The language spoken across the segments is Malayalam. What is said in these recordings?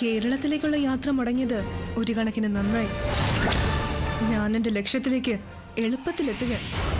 കേരളത്തിലേക്കുള്ള യാത്ര മുടങ്ങിയത് ഒരു കണക്കിന് നന്നായി ഞാൻ എന്റെ ലക്ഷ്യത്തിലേക്ക് എളുപ്പത്തിലെത്തുക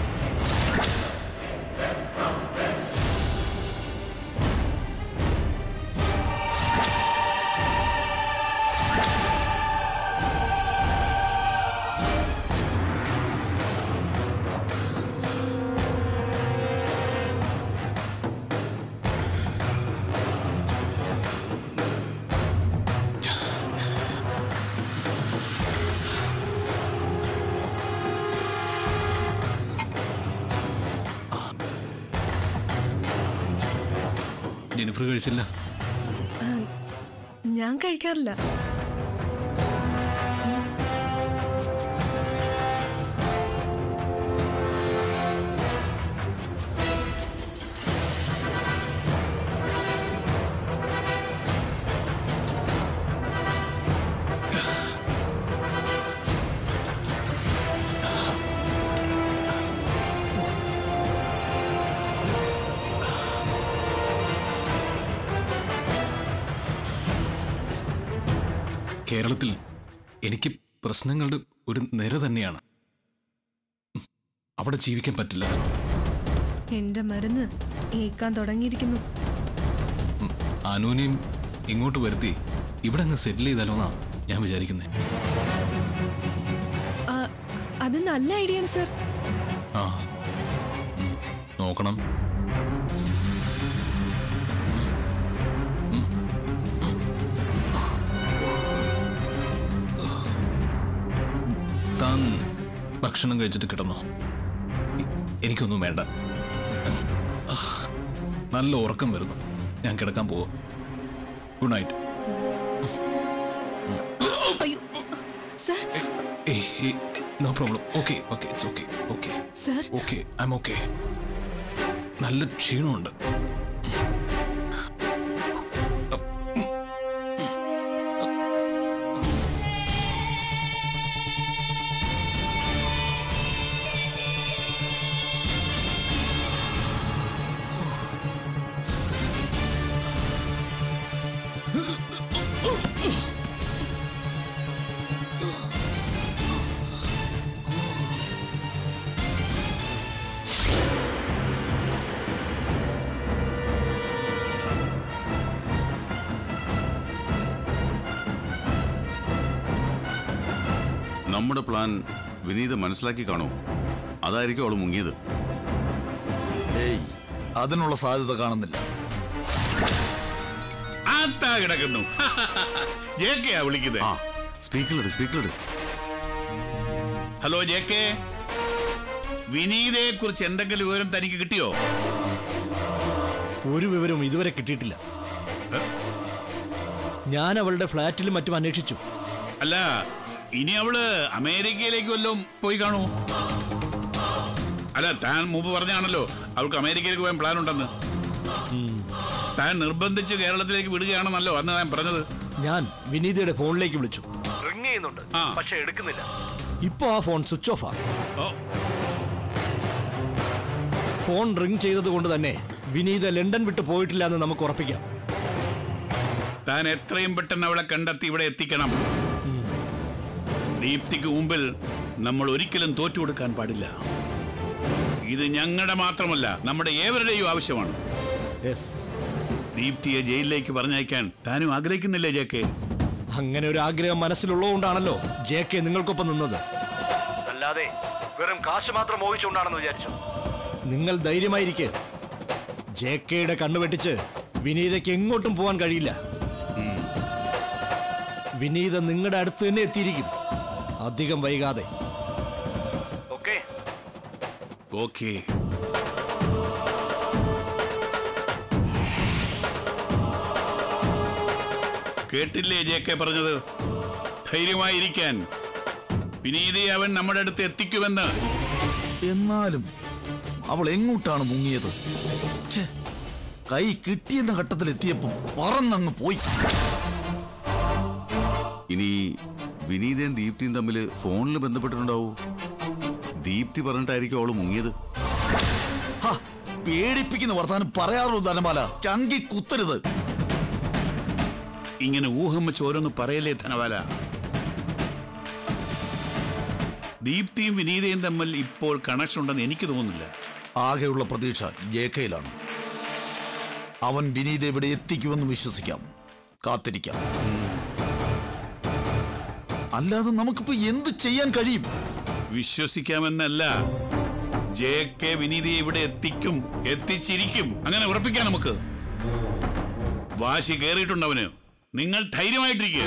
ജെനിഫർ കഴിച്ചില്ല ഞാൻ കഴിക്കാറില്ല കേരളത്തിൽ എനിക്ക് പ്രശ്നങ്ങളുടെ ഒരു നിര തന്നെയാണ് ഉം, അവിടെ ജീവിക്കാൻ പറ്റില്ല എന്റെ മരുന്ന് ഏക്കാൻ തുടങ്ങിയിരിക്കുന്നു അനുവിനെയും ഇങ്ങോട്ട് വരുത്തി ഇവിടെ അങ്ങ് സെറ്റിൽ ചെയ്താലോ എന്നാ ഞാൻ വിചാരിക്കുന്നത് ആ, അത് നല്ല ഐഡിയ ആണ് സർ ആ ഉം, നോക്കണം താൻ ഭക്ഷണം കഴിച്ചിട്ട് കിടന്നോ എ- എനിക്കൊന്നും വേണ്ട നല്ല ഉറക്കം വരുന്നു ഞാൻ കിടക്കാൻ പോവാ ഗുഡ് നൈറ്റ് അയ്യോ sir no problem okay okay it's okay okay sir okay I am okay നല്ല ക്ഷീണമുണ്ട് നമ്മുടെ പ്ലാൻ വിനീത് മനസ്സിലാക്കി കാണൂ അതായിരിക്കും അവൾ മുങ്ങിയത് ഏയ് അതിനുള്ള സാധ്യത കാണുന്നില്ല ആത്താ കിടക്കുന്നു ജെ കെയാ വിളിക്കുന്നത് ആ സ്പീക്കറിലിട് സ്പീക്കറിലിട് ഹലോ ജെ കെ വിനീതയെ കുറിച്ച് എന്തെങ്കിലും വിവരം തനിക്ക് കിട്ടിയോ ഒരു വിവരവും ഇതുവരെ കിട്ടിയിട്ടില്ല ഞാൻ അവളുടെ ഫ്ലാറ്റിലും മറ്റും അന്വേഷിച്ചു അല്ല ഇനി അവള് അമേരിക്കയിലേക്ക് വല്ലതും പോയി കാണൂ അല്ല താൻ മുമ്പ് പറഞ്ഞാണല്ലോ അവൾക്ക് അമേരിക്കയിലേക്ക് പോകാൻ പ്ലാൻ ഉണ്ടെന്ന് താൻ നിർബന്ധിച്ച് കേരളത്തിലേക്ക് വിടുകയാണെന്നല്ലോ അന്ന് ഞാൻ പറഞ്ഞത് ഞാൻ വിനീതയുടെ ഫോണിലേക്ക് വിളിച്ചു റിങ് ചെയ്യുന്നുണ്ട് ആ. പക്ഷെ എടുക്കുന്നില്ല ഇപ്പോ ആ ഫോൺ സ്വിച്ച് ഓഫാ ഓ ഫോൺ റിംഗ് ചെയ്തത് കൊണ്ട് തന്നെ വിനീത ലണ്ടൻ വിട്ട് പോയിട്ടില്ല എന്ന് നമുക്ക് ഉറപ്പിക്കാം താൻ എത്രയും പെട്ടെന്ന് അവളെ കണ്ടെത്തി ഇവിടെ എത്തിക്കണം ദീപ്തിക്ക് മുമ്പിൽ നമ്മൾ ഒരിക്കലും തോറ്റു കൊടുക്കാൻ പാടില്ല ഇത് ഞങ്ങളുടെ മാത്രമല്ല നമ്മുടെ ഏവരുടെയും ആവശ്യമാണ് യെസ് ദീപ്തിയെ ജയിലിലേക്ക് പറഞ്ഞയക്കാൻ താനും ആഗ്രഹിക്കുന്നില്ലേ ജെ കെ അങ്ങനെ ഒരു ആഗ്രഹം മനസ്സിലുള്ളതുകൊണ്ടാണല്ലോ ജെ കെ നിങ്ങൾക്കൊപ്പം നിന്നത് അല്ലാതെ വെറും കാശ് മാത്രം മോഹിച്ചുകൊണ്ടാണെന്ന് വിചാരിച്ചു നിങ്ങൾ ധൈര്യമായിരിക്കെ ജെ കെയുടെ കണ്ണു വെട്ടിച്ച് വിനീതയ്ക്ക് എങ്ങോട്ടും പോകാൻ കഴിയില്ല വിനീത നിങ്ങളുടെ അടുത്ത് തന്നെ എത്തിയിരിക്കും അധികം വൈകാതെ ഓക്കെ ഓക്കേ കേട്ടില്ലേ ജെ കെ പറഞ്ഞത് ധൈര്യമായിരിക്കാൻ വിനീതയെ അവൻ നമ്മുടെ അടുത്ത് എത്തിക്കുമെന്ന് എന്നാലും അവൾ എങ്ങോട്ടാണ് മുങ്ങിയത് ഛെ, കൈ കിട്ടിയെന്ന ഘട്ടത്തിൽ എത്തിയപ്പം പറന്നങ്ങ് പോയി ഇനി വിനീതയും ദീപ്തിയും തമ്മിൽ ഫോണിൽ ബന്ധപ്പെട്ടിട്ടുണ്ടാവൂ ദീപ്തി പറഞ്ഞിട്ടായിരിക്കും അവള് മുങ്ങിയത് ഹ, പേടിപ്പിക്കുന്ന വർത്താനം പറയാറുള്ളൂ ധനമാല ചങ്കി കുത്തരുത് ഇങ്ങനെ ഊഹം വെച്ച് ഓരോന്ന് പറയലേ ധനവാല ദീപ്തിയും വിനീതയും തമ്മിൽ ഇപ്പോൾ കണക്ഷൻ ഉണ്ടെന്ന് എനിക്ക് തോന്നുന്നില്ല ആകെയുള്ള പ്രതീക്ഷ ജെ കെയിലാണ് അവൻ വിനീത് എവിടെ എത്തിക്കുമെന്ന് വിശ്വസിക്കാം കാത്തിരിക്കാം അല്ലാതെ നമുക്കിപ്പോ എന്ത് ചെയ്യാൻ കഴിയും വിശ്വസിക്കാമെന്നല്ല ജെ കെ വിനീതയെ ഇവിടെ എത്തിക്കും എത്തിച്ചിരിക്കും അങ്ങനെ ഉറപ്പിക്കാം നമുക്ക് വാശി കയറിയിട്ടുണ്ട് അവന് നിങ്ങൾ ധൈര്യമായിട്ടിരിക്കുക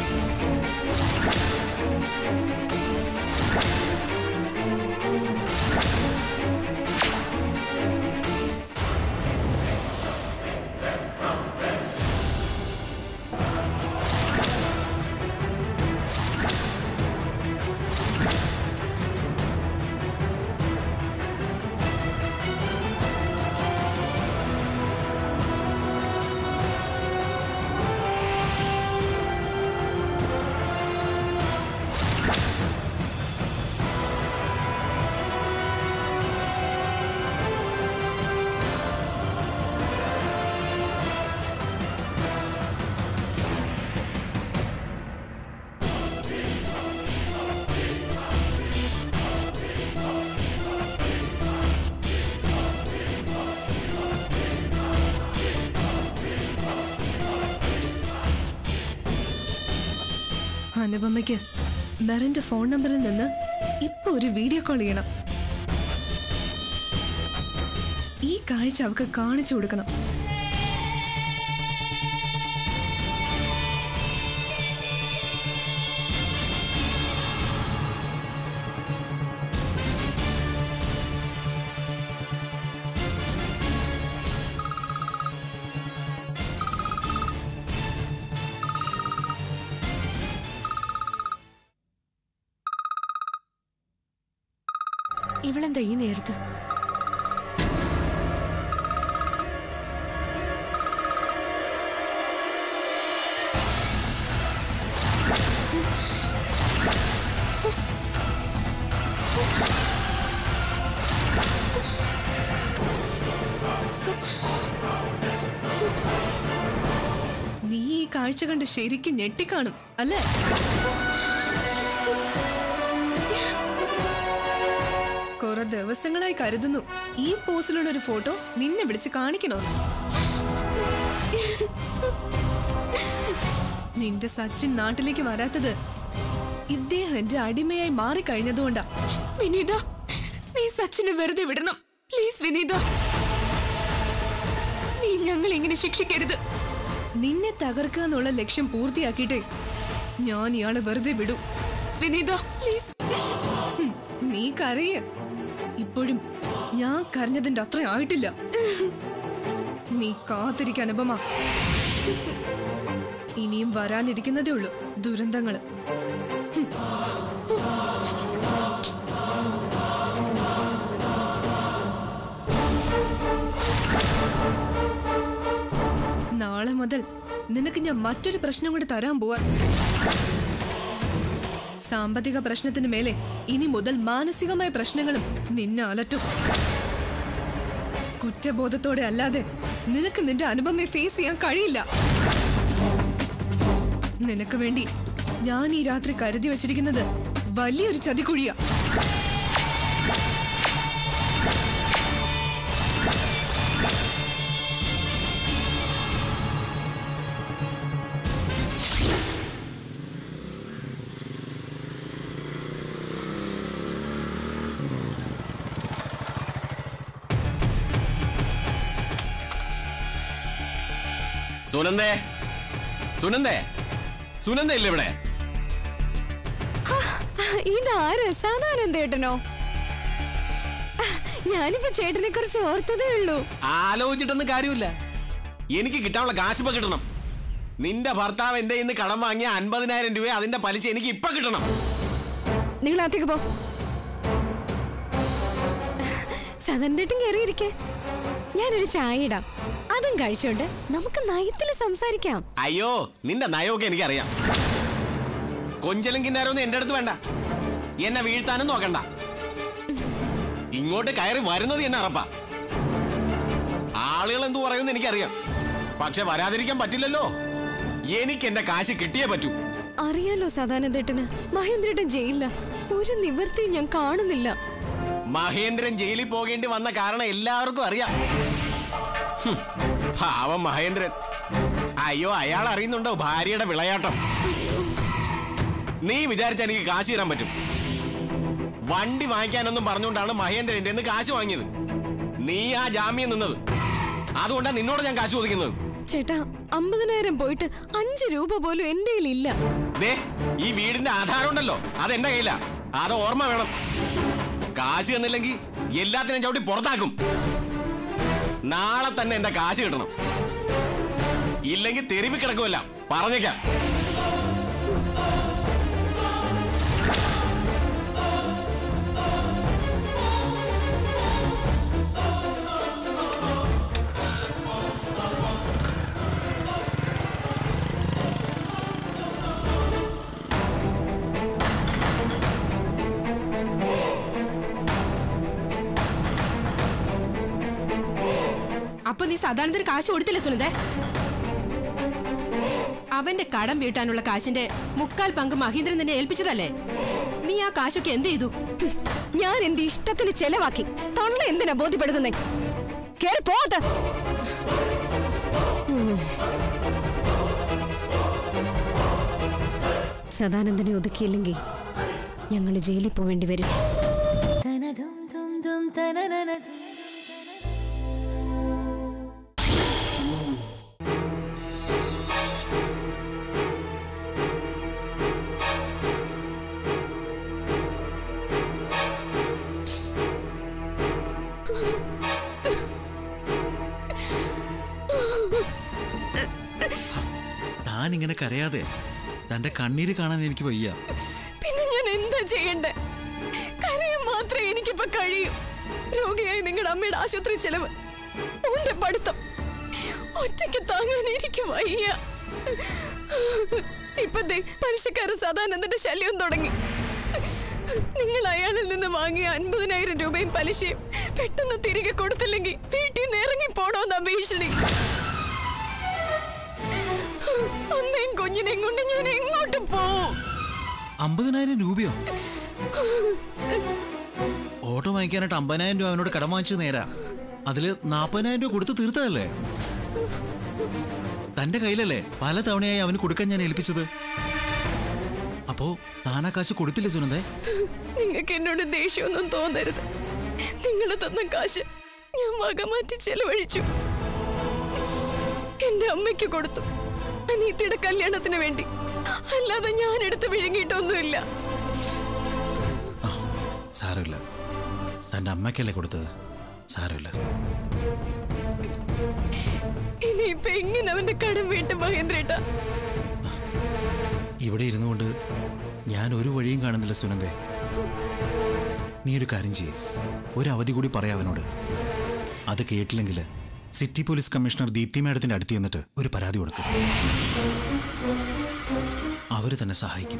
അനുപമയ്ക്ക് നരന്റെ ഫോൺ നമ്പറിൽ നിന്ന് ഇപ്പൊ ഒരു വീഡിയോ കോൾ ചെയ്യണം ഈ കാഴ്ച അവക്ക് കാണിച്ചു കൊടുക്കണം ഇവളെന്താ ഈ നേരത്ത് നീ ഈ കാഴ്ച കണ്ട് ശരിക്കും ഞെട്ടിക്കാണും അല്ലേ കുറെ ദിവസങ്ങളായി കരുതുന്നു ഈ പോസിലുള്ള ഒരു ഫോട്ടോ നിന്നെ വിളിച്ച് കാണിക്കണോന്ന് നിന്റെ സച്ചിൻ നാട്ടിലേക്ക് വരാത്തത് ഇദ്ദേഹം എന്റെ അടിമയായി മാറിക്കഴിഞ്ഞതുകൊണ്ടാ വിനീത നീ സച്ചിനെ വെറുതെ വിടണം പ്ലീസ് വിനീത നീ ഞങ്ങൾ ഇങ്ങനെ ശിക്ഷിക്കരുത് നിന്നെ തകർക്കുക എന്നുള്ള ലക്ഷ്യം പൂർത്തിയാക്കിയിട്ടേ ഞാൻ ഇയാളെ വെറുതെ വിടൂ വിനീത പ്ലീസ് ഹും, നീ കരയ ഇപ്പോഴും ഞാൻ കരഞ്ഞതിന്റെ അത്ര ആയിട്ടില്ല നീ കാത്തിരിക്കാൻ അനുപമ ഇനിയും വരാനിരിക്കുന്നതേ ഉള്ളൂ ദുരന്തങ്ങള് നാളെ മുതൽ നിനക്ക് ഞാൻ മറ്റൊരു പ്രശ്നം കൂടി തരാൻ പോവാ സാമ്പത്തിക പ്രശ്നത്തിന് മേലെ ഇനി മുതൽ മാനസികമായ പ്രശ്നങ്ങളും നിന്നെ അലട്ടും കുറ്റബോധത്തോടെ അല്ലാതെ നിനക്ക് നിന്റെ അനുപമയെ ഫേസ് ചെയ്യാൻ കഴിയില്ല നിനക്ക് വേണ്ടി ഞാൻ ഈ രാത്രി കരുതി വച്ചിരിക്കുന്നത് വലിയൊരു ചതിക്കുഴിയാ സുനന്ദേ സുനന്ദേ സുനന്ദ ഇല്ല ഇവിടെ ഇതാര് സാധാരണ ഞാനിപ്പോ ചേട്ടനെ കുറിച്ച് ഓർത്തതേ ഉള്ളൂ ആലോചിച്ചിട്ടൊന്നും കാര്യമില്ല എനിക്ക് കിട്ടാനുള്ള കാശ് ഇപ്പൊ കിട്ടണം നിന്റെ ഭർത്താവ് എന്റെ ഇന്ന് കടം വാങ്ങിയ അൻപതിനായിരം രൂപ അതിന്റെ പലിശ എനിക്ക് ഇപ്പൊ കിട്ടണം നിങ്ങൾ അകത്തേക്ക് പോ സദന്തട്ടും കയറിയിരിക്കെ ഞാനൊരു ചായ ഇടാം അതും കഴിച്ചോണ്ട് നമുക്ക് നയത്തിൽ സംസാരിക്കാം അയ്യോ നിന്റെ നയമൊക്കെ എനിക്കറിയാം കൊഞ്ചലും കിന്നാരൊന്നും എന്റെ അടുത്ത് വേണ്ട എന്നെ വീഴ്ത്താനും നോക്കണ്ട ഇങ്ങോട്ട് കയറി വരുന്നത് എന്നെ അറപ്പാ ആളുകൾ എന്തു പറയുമെന്ന് എനിക്കറിയാം പക്ഷെ വരാതിരിക്കാൻ പറ്റില്ലല്ലോ എനിക്ക് എന്റെ കാശ് കിട്ടിയേ പറ്റൂ അറിയാലോ സദാനന്ദേട്ടന് മഹേന്ദ്രേട്ടൻ ജയിലില്ല ഒരു നിവൃത്തിയും ഞാൻ കാണുന്നില്ല മഹേന്ദ്രൻ ജയിലിൽ പോകേണ്ടി വന്ന കാരണം എല്ലാവർക്കും അറിയാം ഹും, പാവം മഹേന്ദ്രൻ അയ്യോ അയാൾ അറിയുന്നുണ്ടോ ഭാര്യയുടെ വിളയാട്ടം നീ വിചാരിച്ച എനിക്ക് കാശ് തരാൻ പറ്റും വണ്ടി വാങ്ങിക്കാനൊന്നും പറഞ്ഞുകൊണ്ടാണ് മഹേന്ദ്രൻ എന്റെ നിന്ന് കാശ് വാങ്ങിയത് നീ ആ ജാമ്യം നിന്നത് അതുകൊണ്ടാണ് നിന്നോട് ഞാൻ കാശ് ചോദിക്കുന്നത് ചേട്ടാ അമ്പതിനായിരം പോയിട്ട് അഞ്ചു രൂപ പോലും എന്റെ ഇല്ല ദേ ഈ വീടിന്റെ ആധാരം ഉണ്ടല്ലോ അത് എന്റെ കയ്യിലാ അത് ഓർമ്മ വേണം കാശ് തന്നില്ലെങ്കിൽ എല്ലാത്തിനും ചവിട്ടി പുറത്താക്കും നാളെ തന്നെ എന്റെ കാശ് കിട്ടണം ഇല്ലെങ്കിൽ തെരുവ് കിടക്കുമല്ല പറഞ്ഞേക്കാം അപ്പൊ നീ സാധാരണത്തിന് കാശ് കൊടുത്തില്ല സുനന്ദേ അവന്റെ കടം വീട്ടാനുള്ള കാശിന്റെ മുക്കാൽ പങ്ക് മഹീന്ദ്രൻ നിന്നെ ഏൽപ്പിച്ചതല്ലേ നീ ആ കാശൊക്കെ എന്ത് ചെയ്തു ഞാൻ എന്റെ ഇഷ്ടത്തിന് ചെലവാക്കി തൊള്ള എന്തിനാ ബോധ്യപ്പെടുത്തുന്നേ കേറി പോകത്ത് സദാനന്ദനെ ഒതുക്കിയില്ലെങ്കിൽ ഞങ്ങൾ ജയിലിൽ പോവേണ്ടി വരും താൻ ഇങ്ങനെ കരയാതെ തന്റെ കണ്ണീര് കാണാൻ എനിക്ക് വയ്യ പിന്നെ ഞാൻ എന്താ ചെയ്യണ്ടേ കരയാൻ മാത്രമേ എനിക്കിപ്പോ കഴിയൂ രോഗിയായി നിങ്ങളുടെ അമ്മയുടെ ആശുപത്രി ചെലവ് ഓന്റെ പഠിത്തം ഒറ്റയ്ക്ക് താങ്ങാൻ എനിക്ക് വയ്യ ഇപ്പൊ ദേ പലിശക്കാരൻ സദാനന്ദന്റെ ശല്യം തുടങ്ങി നിങ്ങൾ അയാളിൽ നിന്ന് വാങ്ങിയ അൻപതിനായിരം രൂപയും പലിശയും പെട്ടെന്ന് തിരികെ കൊടുത്തില്ലെങ്കിൽ വീട്ടിൽ നിന്ന് ഇറങ്ങി പോണോന്നാ ഭീഷണി അമ്മയും കുഞ്ഞിനെയും കൊണ്ട് ഞാൻ എങ്ങോട്ട് പോവും അമ്പതിനായിരം രൂപയോ ഓട്ടോ വാങ്ങിക്കാനായിട്ട് അമ്പതിനായിരം രൂപ അവനോട് കടം വാങ്ങിച്ചു നേരാ അതില് നാപ്പതിനായിരം രൂപ കൊടുത്ത് തീർത്തതല്ലേ തന്റെ കയ്യിലല്ലേ പല തവണയായി അവന് കൊടുക്കാൻ ഞാൻ ഏൽപ്പിച്ചത് അപ്പോ താനാ കാശ് കൊടുത്തില്ലേ സുനന്ദേ നിങ്ങൾക്ക് എന്നോട് ദേഷ്യമൊന്നും തോന്നരുത് നിങ്ങൾ തന്ന കാശ് ഞാൻ വകമാറ്റി ചെലവഴിച്ചു എന്റെ അമ്മയ്ക്ക് കൊടുത്തു അനീത്തിയുടെ കല്യാണത്തിന് വേണ്ടി അല്ലാതെ ഞാൻ എടുത്ത് വിഴുങ്ങിയിട്ടൊന്നുമില്ല സാരമില്ല തന്റെ അമ്മയ്ക്കല്ലേ കൊടുത്തത് സാരമില്ല ഇനിയിപ്പൊ എങ്ങനെ അവന്റെ കടം വീട്ടും മഹേന്ദ്രേട്ട ഇവിടെ ഇരുന്നു കൊണ്ട് ഞാൻ ഒരു വഴിയും കാണുന്നില്ല സുനന്ദേ നീ ഒരു കാര്യം ചെയ്യേ ഒരു അവധി കൂടി പറയാം അവനോട് അത് കേട്ടില്ലെങ്കിൽ സിറ്റി പോലീസ് കമ്മീഷണർ ദീപ്തി മാഡത്തിന്റെ അടുത്ത് ചെന്നിട്ട് ഒരു പരാതി കൊടുക്കും അവര് തന്നെ സഹായിക്കും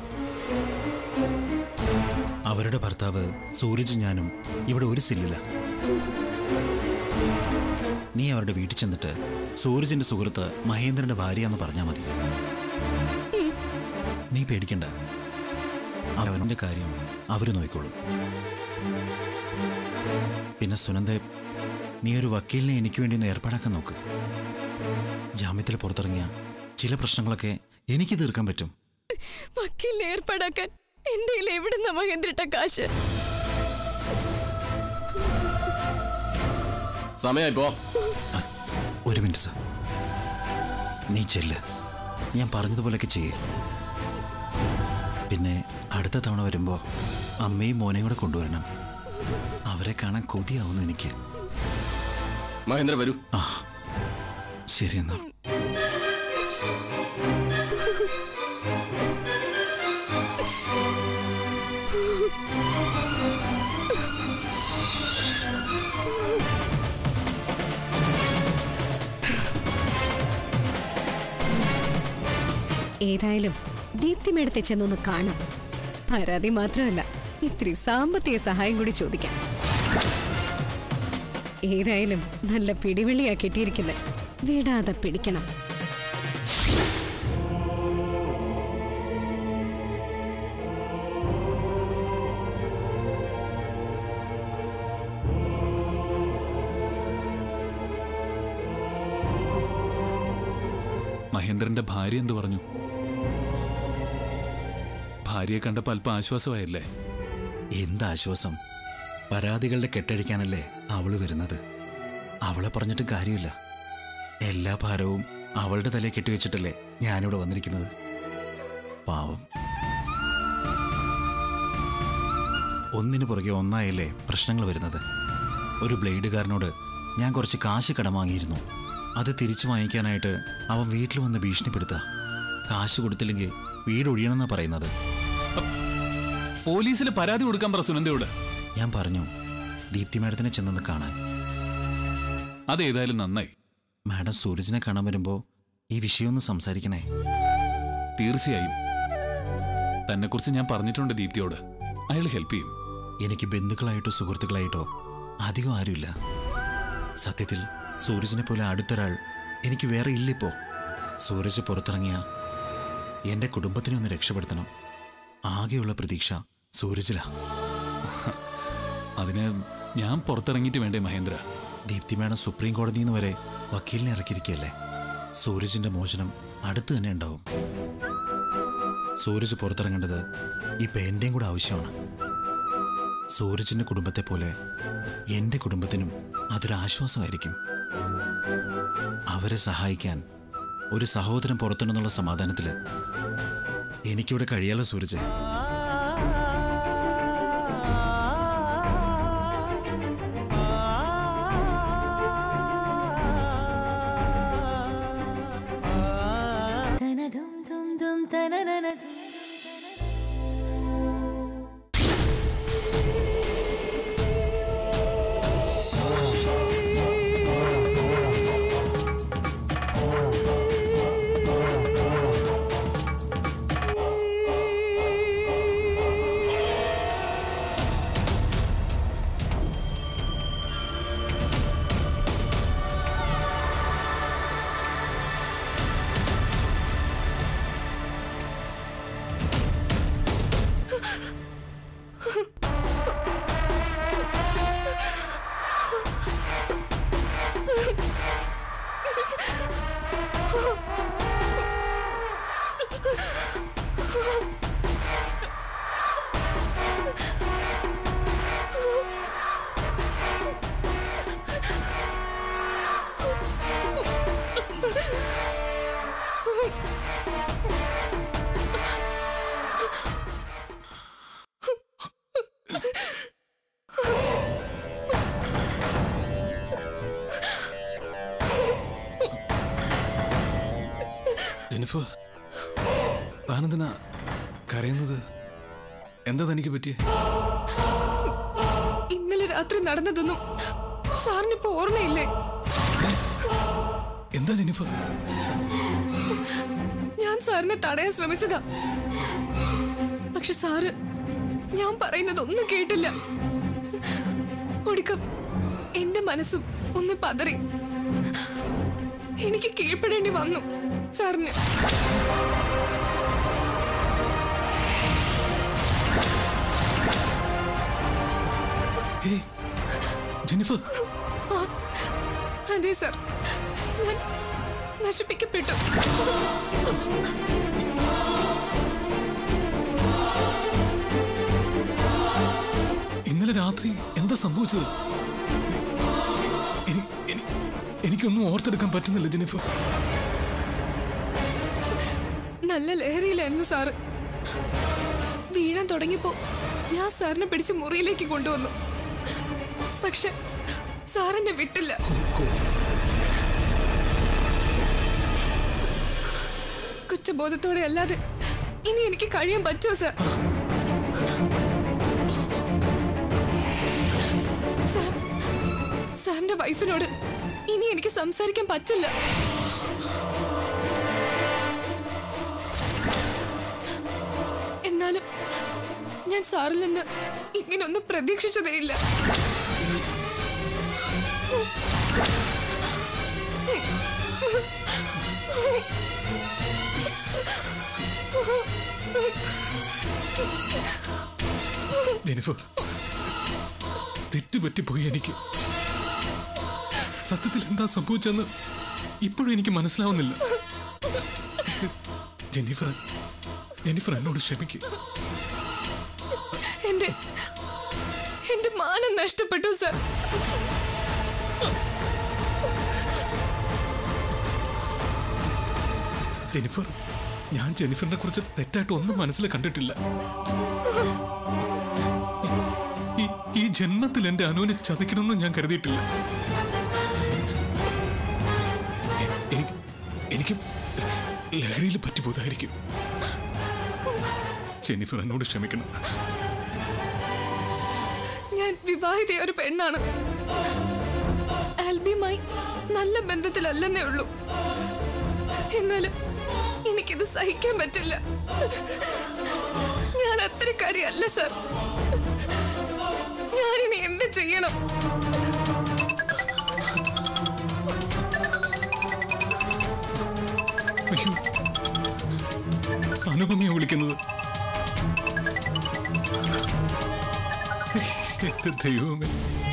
അവരുടെ ഭർത്താവ് സൂരജ് ഞാനും ഇവിടെ ഒരു സെല്ലില്ല നീ അവരുടെ വീട്ടിൽ ചെന്നിട്ട് സൂരജിന്റെ സുഹൃത്ത് മഹേന്ദ്രന്റെ ഭാര്യ എന്ന് പറഞ്ഞാൽ മതി നീ പേടിക്കണ്ട അവന്റെ കാര്യം അവര് നോക്കിക്കോളും പിന്നെ സുനന്ദ നീ ഒരു വക്കീലിനെ എനിക്ക് വേണ്ടി ഒന്ന് ഏർപ്പാടാക്കാൻ നോക്ക് ജാമ്യത്തിൽ പുറത്തിറങ്ങിയ ചില പ്രശ്നങ്ങളൊക്കെ എനിക്ക് തീർക്കാൻ പറ്റും വക്കീലിനെ ഏർപ്പാടാക്കാൻ എന്റെ കയ്യിൽ എവിടുന്ന മഹേന്ദ്രേട്ട കാശ് സമയമായി പോ ഒരു മിനിറ്റ് സർ നീ ചെല്ല് ഞാൻ പറഞ്ഞതുപോലെയൊക്കെ ചെയ്യേ പിന്നെ അടുത്ത തവണ വരുമ്പോൾ അമ്മയും മോനെയും കൂടെ കൊണ്ടുവരണം അവരെ കാണാൻ കൊതിയാവുന്നു എനിക്ക് മഹേന്ദ്ര വരൂ ആ ശരി എന്നാ ഏതായാലും ദീപ്തി മേടത്തെ ചെന്നൊന്ന് കാണാം പരാതി മാത്രമല്ല ഇത്തിരി സാമ്പത്തിക സഹായം കൂടി ചോദിക്കാം ഏതായാലും നല്ല പിടിവെള്ളിയാ കിട്ടിയിരിക്കുന്നത് വിടാതെ പിടിക്കണം മഹേന്ദ്രന്റെ ഭാര്യ എന്തു പറഞ്ഞു ഭാര്യയെ കണ്ടപ്പോൾ അല്പം ആശ്വാസമായല്ലേ എന്ത് ആശ്വാസം പരാതികളുടെ കെട്ടഴിക്കാനല്ലേ അവള് വരുന്നത് അവളെ പറഞ്ഞിട്ട് കാര്യമില്ല എല്ലാ ഭാരവും അവളുടെ തലയെ കെട്ടിവെച്ചിട്ടല്ലേ ഞാനിവിടെ വന്നിരിക്കുന്നത് പാവം ഒന്നിനു പുറകെ ഒന്നായല്ലേ പ്രശ്നങ്ങൾ വരുന്നത് ഒരു ബ്ലേഡുകാരനോട് ഞാൻ കുറച്ച് കാശ് കടം വാങ്ങിയിരുന്നു അത് തിരിച്ചു വാങ്ങിക്കാനായിട്ട് അവൻ വീട്ടിൽ വന്ന് ഭീഷണിപ്പെടുത്തുക കാശ് കൊടുത്തില്ലെങ്കിൽ വീട് ഒഴിയണമെന്നാണ് പറയുന്നത് പോലീസിൽ പരാതി കൊടുക്കാൻ പറ സുനന്ദയോട് ഞാൻ പറഞ്ഞു ദീപ്തി മാഡത്തിനെ ചെന്നൊന്ന് കാണാൻ അതേതായാലും നന്നായി മാഡം സൂരജിനെ കാണാൻ വരുമ്പോൾ ഈ വിഷയം ഒന്ന് സംസാരിക്കണേ തീർച്ചയായും തന്നെക്കുറിച്ച് ഞാൻ പറഞ്ഞിട്ടുണ്ട് ദീപ്തിയോട് അയാൾ ഹെൽപ്പ് ചെയ്യും എനിക്ക് ബന്ധുക്കളായിട്ടോ സുഹൃത്തുക്കളായിട്ടോ അധികം ആരുമില്ല സത്യത്തിൽ സൂരജിനെ പോലെ അടുത്തൊരാൾ എനിക്ക് വേറെ ഇല്ലിപ്പോ സൂരജ് പുറത്തിറങ്ങിയ എന്റെ കുടുംബത്തിനെ ഒന്ന് രക്ഷപ്പെടുത്തണം ആകെയുള്ള പ്രതീക്ഷ സൂരജിലാ അതിന് ഞാൻ പുറത്തിറങ്ങിയിട്ട് വേണ്ടേ മഹേന്ദ്ര ദീപ്തി മാഡം സുപ്രീം കോടതിയിൽ നിന്ന് വരെ വക്കീലിനെ ഇറക്കിയിരിക്കുകയല്ലേ സൂരജിന്റെ മോചനം അടുത്ത് തന്നെ ഉണ്ടാവും സൂരജ് പുറത്തിറങ്ങേണ്ടത് ഇപ്പൊ എന്റെയും കൂടെ ആവശ്യമാണ് സൂരജിന്റെ കുടുംബത്തെ പോലെ എന്റെ കുടുംബത്തിനും അതൊരു ആശ്വാസമായിരിക്കും അവരെ സഹായിക്കാൻ ഒരു സഹോദരൻ പുറത്തുണ്ടെന്നുള്ള സമാധാനത്തില് എനിക്കിവിടെ കഴിയാലോ സൂരജ് ജെനിഫർ താനെന്തിനാ കരയുന്നത് എന്താ തനിക്ക് പറ്റിയേ ഇന്നലെ രാത്രി നടന്നതൊന്നും സാറിനിപ്പോ ഓർമ്മയില്ലേ എന്താ ജെനിഫർ ഞാൻ സാറിനെ തടയാൻ ശ്രമിച്ചതാ പക്ഷെ സാറ് ഞാൻ പറയുന്നതൊന്നും കേട്ടില്ല ഒടുക്കം എന്റെ മനസ്സും ഒന്ന് പതറി എനിക്ക് കീഴ്പ്പെടേണ്ടി വന്നു സാറിന് ഏയ് ജെനിഫർ ആ, അതെ സാർ ഞാൻ നശിപ്പിക്കപ്പെട്ടു ഇന്നലെ രാത്രി എന്താ സംഭവിച്ചത് എനി- എനി- എനിക്കൊന്നും ഓർത്തെടുക്കാൻ പറ്റുന്നില്ല ജെനിഫർ നല്ല ലഹരിയിലായിരുന്നു സാറ് വീഴാൻ തുടങ്ങിയപ്പോ ഞാൻ സാറിനെ പിടിച്ച് മുറിയിലേക്ക് കൊണ്ടുവന്നു പക്ഷെ സാറെന്നെ വിട്ടില്ല കുറ്റബോധത്തോടെ അല്ലാതെ ഇനി എനിക്ക് കഴിയാൻ പറ്റുമോ സാർ സാർ സാറിന്റെ വൈഫിനോട് ഇനി എനിക്ക് സംസാരിക്കാൻ പറ്റില്ല എന്നാലും ഞാൻ സാറിൽ നിന്ന് ഇങ്ങനൊന്നും പ്രതീക്ഷിച്ചതേയില്ല ജെനിഫർ തെറ്റുപറ്റിപ്പോയി എനിക്ക് സത്യത്തിൽ എന്താ സംഭവിച്ചെന്ന് ഇപ്പോഴും എനിക്ക് മനസ്സിലാവുന്നില്ല ജെന്നിഫർ ജെന്നിഫർ എന്നോട് ക്ഷമിക്കും എന്റെ എന്റെ മാനം നഷ്ടപ്പെട്ടു സർ ജെനിഫർ ഞാൻ ജെനിഫറിനെ കുറിച്ച് തെറ്റായിട്ട് ഒന്നും മനസ്സിൽ കണ്ടിട്ടില്ല ഈ- ഈ ജന്മത്തിൽ എന്റെ അനുവിനെ ചതിക്കണമെന്ന് ഞാൻ കരുതിയിട്ടില്ല എ- എനിക്ക് എനിക്ക് ലഹരിയിൽ പറ്റിപ്പോതായിരിക്കും ജെനിഫർ എന്നോട് ക്ഷമിക്കണം ഞാൻ വിവാഹിതയ ഒരു പെണ്ണാണ് ആൽബിയുമായി നല്ല ബന്ധത്തിലല്ലെന്നേ ഉള്ളൂ എന്നാലും എനിക്കിത് സഹിക്കാൻ പറ്റില്ല ഞാൻ അത്രക്കാരിയല്ല സർ ഞാനിനി എന്ത് ചെയ്യണം അയ്യോ അനുപമയെ വിളിക്കുന്നത് എന്റെ ദൈവമേ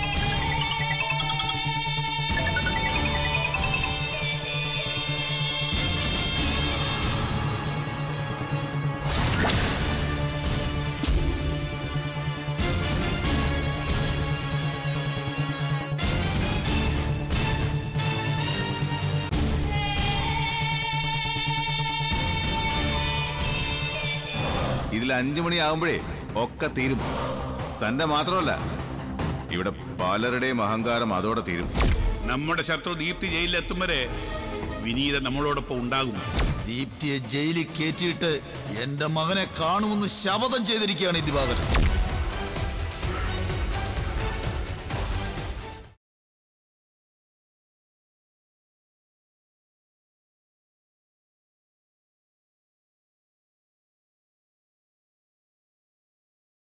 ഇതിൽ അഞ്ചു മണിയാകുമ്പോഴേ ഒക്കെ തീരും തന്റെ മാത്രമല്ല ഇവിടെ പലരുടെയും അഹങ്കാരം അതോടെ തീരും നമ്മുടെ ശത്രു ദീപ്തി ജയിലിലെത്തും വരെ വിനീത നമ്മളോടൊപ്പം ഉണ്ടാകും ദീപ്തിയെ ജയിലിൽ കയറ്റിയിട്ട് എന്റെ മകനെ കാണുമെന്ന് ശപഥം ചെയ്തിരിക്കുകയാണ് ഈ ദിവാകരൻ